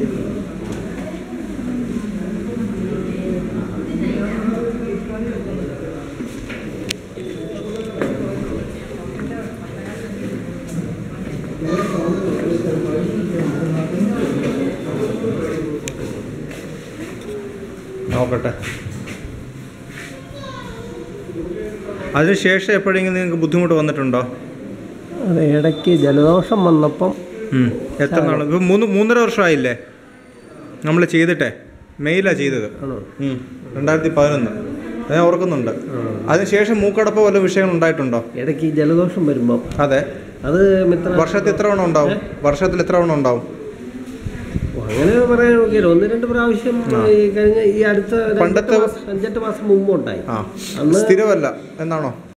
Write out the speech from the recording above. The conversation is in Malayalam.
നോക്കട്ടെ അതിനുശേഷം എപ്പോഴെങ്കിലും നിങ്ങൾക്ക് ബുദ്ധിമുട്ട് വന്നിട്ടുണ്ടോ അത് ഇടയ്ക്ക് ജലദോഷം വന്നപ്പം ഉം. എത്ര നാൾ ഇപ്പം മൂന്ന് മൂന്നര വർഷമായില്ലേ നമ്മൾ ചെയ്തിട്ടെ മെയിലാണ് ചെയ്തത് ആണോ ഉം. രണ്ടായിരത്തി പതിനൊന്ന് അത് ഞാൻ ഓർക്കുന്നുണ്ട് അതിനുശേഷം മൂക്കടപ്പ് വല്ല വിഷയങ്ങൾ ഉണ്ടായിട്ടുണ്ടോ ഇടയ്ക്ക് ഈ ജലദോഷം വരുമ്പം അതെ അത് മിത്ര വർഷത്തിൽ എത്ര തവണ ഉണ്ടാവും വർഷത്തിൽ എത്ര തവണ ഉണ്ടാവും അങ്ങനെ പറയാൻ നോക്കിയാലോ ഒന്ന് രണ്ട് പ്രാവശ്യം ഈ കഴിഞ്ഞ ഈ അടുത്ത രണ്ട് പണ്ടത്തെ- മാസം- അഞ്ചെട്ട് മാസം മുമ്പ് ഉണ്ടായി ആ അന്ന് സ്ഥിരമല്ല എന്നാണോ